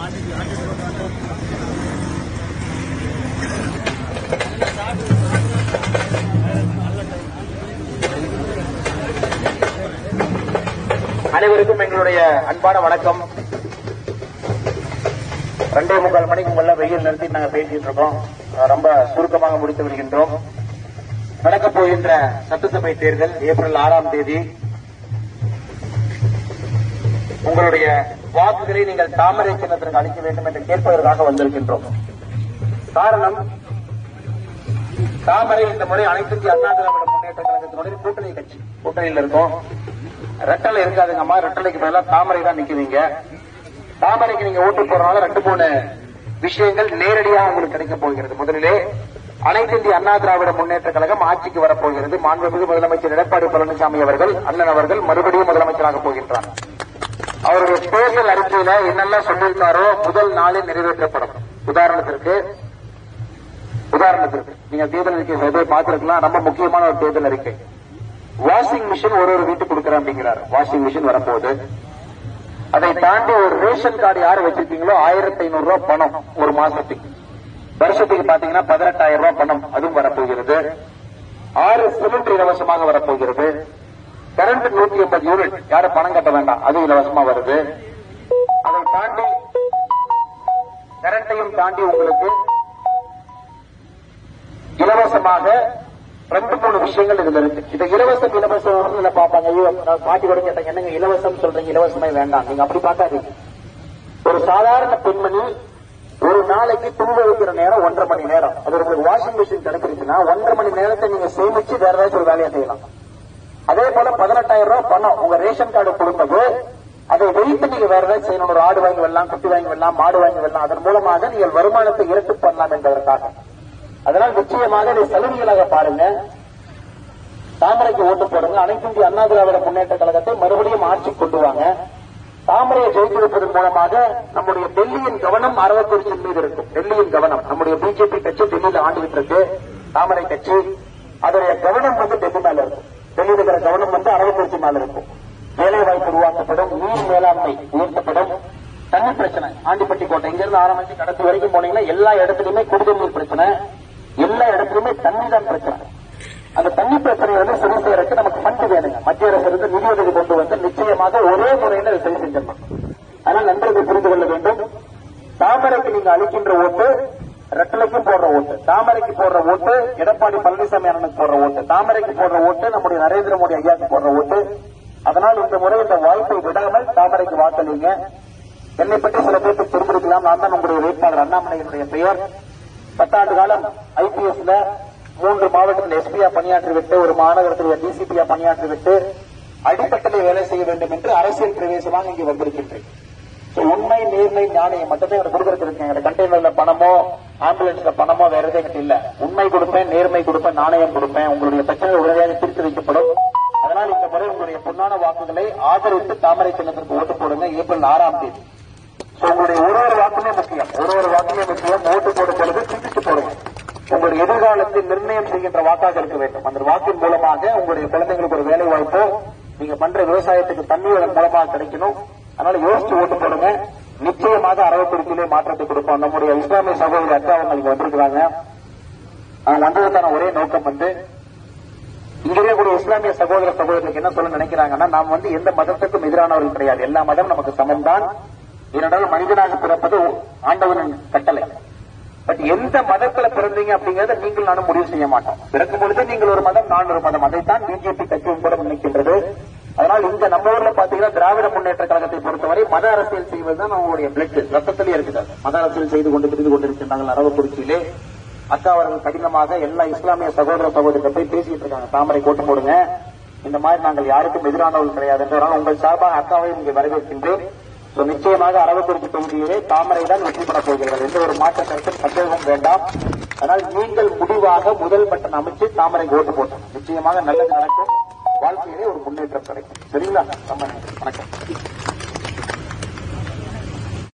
அனைவருக்கும் எங்களுடைய அன்பான வணக்கம் ரெண்டே முக்கால் மணிக்கு முல்ல வெயில் நிறுத்தி நாங்க பேசிட்டு இருக்கோம் அஹ் ரொம்ப சுருக்கமாக முடித்து வருகின்றோம் நடக்கப் போகின்ற சட்டசபை தேர்தல் ஏப்ரல் ஆறாம் தேதி உங்களுடைய வாக்குகளை நீங்கள் தாமரை சின்னத்திற்கு அளிக்க வேண்டும் என்று கேட்பதற்காக வந்திருக்கின்றோம் காரணம் தாமரை இந்த முறை அனைத்து இந்திய அண்ணா திராவிட முன்னேற்ற கழகத்தினுடைய கூட்டணி கட்சி கூட்டணியில் இருக்கும் ரெட்டலை இருக்காதுங்கம்மா ரெட்டலைக்கு பதிலா தாமரை தான் நிக்குவீங்க தாமரைக்கு நீங்க ஓட்டு போறதுனால ரெண்டு மூணு விஷயங்கள் நேரடியாக உங்களுக்கு கிடைக்க போகிறது முதலிலே அனைத்து இந்திய அண்ணா திராவிட முன்னேற்ற கழகம் ஆட்சிக்கு வரப்போகிறது மாண்புமிகு முதலமைச்சர் எடப்பாடி பழனிசாமி அவர்கள் அண்ணன் அவர்கள் மறுபடியும் முதலமைச்சராக போகின்றார் அவருடைய தேர்தல் அறிக்கையில என்னெல்லாம் சொல்லியிருக்காரோ முதல் நாளே நிறைவேற்றப்படும் உதாரணத்திற்கு உதாரணத்திற்கு நீங்க தேர்தல் அறிக்கை சில பேர் பார்த்திருக்கலாம் ரொம்ப முக்கியமான ஒரு தேர்தல் அறிக்கை வாஷிங் மிஷின் ஒரு ஒரு வீட்டுக்கு கொடுக்குறேன் அப்படிங்கிறார் வாஷிங் மிஷின் வரப்போகுது அதை தாண்டி ஒரு ரேஷன் கார்டு யாரு வச்சிருக்கீங்களோ ஆயிரத்தி ஐநூறு ரூபாய் பணம் ஒரு மாசத்துக்கு வருஷத்துக்கு பாத்தீங்கன்னா பதினெட்டாயிரம் ரூபாய் பணம் அதுவும் வரப்போகிறது ஆறு சிலிண்டர் இலவசமாக வரப்போகிறது கரண்ட் நூத்தி ஐம்பது யூனிட் யாரும் பணம் கட்ட வேண்டாம் அது இலவசமா வருது அதை தாண்டி கரண்டையும் தாண்டி உங்களுக்கு இலவசமாக ரெண்டு மூணு விஷயங்கள் இதுல இருக்கு இதை இலவசம் இலவசம் பாப்பாங்க ஐயோ நான் பாட்டி கூட கேட்டாங்க என்னங்க இலவசம் சொல்றீங்க இலவசமே வேண்டாம் நீங்க அப்படி பார்க்காதீங்க ஒரு சாதாரண பெண்மணி ஒரு நாளைக்கு துணி வைக்கிற நேரம் ஒன்றரை மணி நேரம் அது உங்களுக்கு வாஷிங் மிஷின் கிடைச்சிருச்சுன்னா ஒன்றரை மணி நேரத்தை நீங்க சேமிச்சு வேற ஏதாச்சும் ஒரு வேலையை செய்யலாம் அதே போல பதினெட்டாயிரம் ரூபாய் பணம் உங்க ரேஷன் கார்டு கொடுப்பது அதை வைத்து நீங்க வேற ஏதாவது செய்யணும் ஒரு ஆடு வாங்கி வரலாம் குட்டி வாங்கி வரலாம் மாடு வாங்கி வரலாம் அதன் மூலமாக நீங்கள் வருமானத்தை இரட்டு பண்ணலாம் என்பதற்காக அதனால் நிச்சயமாக இதை சலுகைகளாக பாருங்க தாமரைக்கு ஓட்டு போடுங்க அனைத்து இந்திய அண்ணா திராவிட முன்னேற்ற கழகத்தை மறுபடியும் ஆட்சி கொண்டு வாங்க தாமரையை ஜெயித்திருப்பதன் மூலமாக நம்முடைய டெல்லியின் கவனம் அரவக்குறிச்சியின் மீது இருக்கும் டெல்லியின் கவனம் நம்முடைய பிஜேபி கட்சி டெல்லியில ஆண்டுகிட்டு இருக்கு தாமரை கட்சி அதனுடைய கவனம் வந்து டெல்லி மேல இருக்கும் டெல்லியில் இருக்கிற கவனம் வந்து அரவக்குறிச்சி மேல இருக்கும் வேலை வாய்ப்பு உருவாக்கப்படும் நீர் மேலாண்மை உயர்த்தப்படும் தண்ணி பிரச்சனை ஆண்டிப்பட்டி கோட்டை இங்க இருந்து ஆரம்பிச்சு கடத்து வரைக்கும் போனீங்கன்னா எல்லா இடத்துலயுமே குடிநீர் நீர் பிரச்சனை எல்லா இடத்துலயுமே தண்ணி தான் பிரச்சனை அந்த தண்ணி பிரச்சனை வந்து சரி செய்யறதுக்கு நமக்கு ஃபண்ட் வேணுங்க மத்திய அரசு இருந்து நிதி உதவி கொண்டு வந்து நிச்சயமாக ஒரே முறையில் அதை சரி செஞ்சிடலாம் ஆனால் நன்றாக புரிந்து கொள்ள வேண்டும் தாமரைக்கு நீங்க அளிக்கின்ற ஓட்டு ரெட்டலைக்கும் போடுற ஓட்டு தாமரைக்கு போடுற ஓட்டு எடப்பாடி பழனிசாமி அண்ணனுக்கு போடுற ஓட்டு தாமரைக்கு போடுற ஓட்டு நம்முடைய நரேந்திர மோடி ஐயாவுக்கு போடுற ஓட்டு அதனால் இந்த முறை இந்த வாய்ப்பை விடாமல் தாமரைக்கு வாக்களிங்க என்னை பற்றி சில பேருக்கு தெரிந்திருக்கலாம் நான் தான் உங்களுடைய வேட்பாளர் அண்ணாமலையினுடைய பெயர் பத்தாண்டு காலம் ஐபிஎஸ்ல மூன்று மாவட்டத்தில் எஸ்பியா பணியாற்றிவிட்டு ஒரு மாநகரத்தில் டிசிபியா பணியாற்றிவிட்டு அடித்தட்டிலே வேலை செய்ய வேண்டும் என்று அரசியல் பிரவேசமாக இங்கே வந்திருக்கின்றேன் So, உண்மை நேர்மை ஞானம் மட்டுமே எனக்கு கொடுக்கறது இருக்கேன் கண்டெய்னர்ல பணமோ ஆம்புலன்ஸ்ல பணமோ வேற எதுவும் என்கிட்ட இல்ல உண்மை கொடுப்பேன் நேர்மை கொடுப்பேன் நாணயம் கொடுப்பேன் உங்களுடைய பிரச்சனை உடனடியாக தீர்த்து வைக்கப்படும் அதனால் இந்த முறை உங்களுடைய பொன்னான வாக்குகளை ஆதரித்து தாமரை சின்னத்திற்கு ஓட்டு போடுங்க ஏப்ரல் ஆறாம் தேதி So, உங்களுடைய ஒரு ஒரு வாக்குமே முக்கியம் ஒரு ஒரு வாக்குமே முக்கியம் ஓட்டு போடும் பொழுது சிந்தித்து போடுங்க உங்களுடைய எதிர்காலத்தை நிர்ணயம் செய்கின்ற வாக்காக இருக்க வேண்டும் அந்த வாக்கின் மூலமாக உங்களுடைய குழந்தைங்களுக்கு ஒரு வேலை வாய்ப்போ நீங்க பண்ற விவசாயத்துக்கு தண்ணி அதன் மூலமாக கிடைக்கணும் அதனால யோசிச்சு ஓட்டு போடுங்க நிச்சயமாக அரவக்குறிச்சியிலே மாற்றத்தை கொடுப்போம் நம்முடைய இஸ்லாமிய சகோதரி அக்கா அவங்க இங்க வந்திருக்கிறாங்க அவங்க வந்ததுக்கான ஒரே நோக்கம் வந்து இங்க இருக்கக்கூடிய இஸ்லாமிய சகோதர சகோதரர்களுக்கு என்ன சொல்ல நினைக்கிறாங்கன்னா நாம் வந்து எந்த மதத்துக்கும் எதிரானவர்கள் கிடையாது எல்லா மதம் நமக்கு சமம்தான் ஏனென்றால் மனிதனாக பிறப்பது ஆண்டவனின் கட்டளை பட் எந்த மதத்துல பிறந்தீங்க அப்படிங்கறத நீங்கள் நானும் முடிவு செய்ய மாட்டோம் பிறக்கும் பொழுது நீங்கள் ஒரு மதம் நான் ஒரு மதம் அதைத்தான் பிஜேபி கட்சியும் கூட நினைக்கின்றது அதனால் இங்க நம்ம ஊர்ல பாத்தீங்கன்னா திராவிட முன்னேற்ற கழகத்தை பொறுத்தவரை மத அரசியல் செய்வதுதான் அவங்களுடைய பிளட் ரத்தத்திலே இருக்குது மத அரசியல் செய்து கொண்டு திரிந்து கொண்டிருக்கின்றார்கள் அரவக்குறிச்சியிலே அக்கா அவர்கள் கடினமாக எல்லா இஸ்லாமிய சகோதர சகோதரிகள் போய் பேசிட்டு இருக்காங்க தாமரை கோட்டு போடுங்க இந்த மாதிரி நாங்கள் யாருக்கும் எதிரானவர்கள் கிடையாது என்றால் உங்கள் சார்பாக அக்காவை இங்கே வரவேற்கின்றேன் So, நிச்சயமாக அரவக்குறிச்சி தொகுதியிலே தாமரை தான் வெற்றி பெறப் போகிறீர்கள் எந்த ஒரு மாற்ற கருத்தும் சந்தேகம் வேண்டாம் ஆனால் நீங்கள் முடிவாக முதல் பட்டன் அமைச்சு தாமரை ஓட்டு போட்டோம் நிச்சயமாக நல்லது நடக்கும் வாழ்க்கையிலே ஒரு முன்னேற்றம் கிடைக்கும் சரிங்களா ரொம்ப நன்றி. வணக்கம்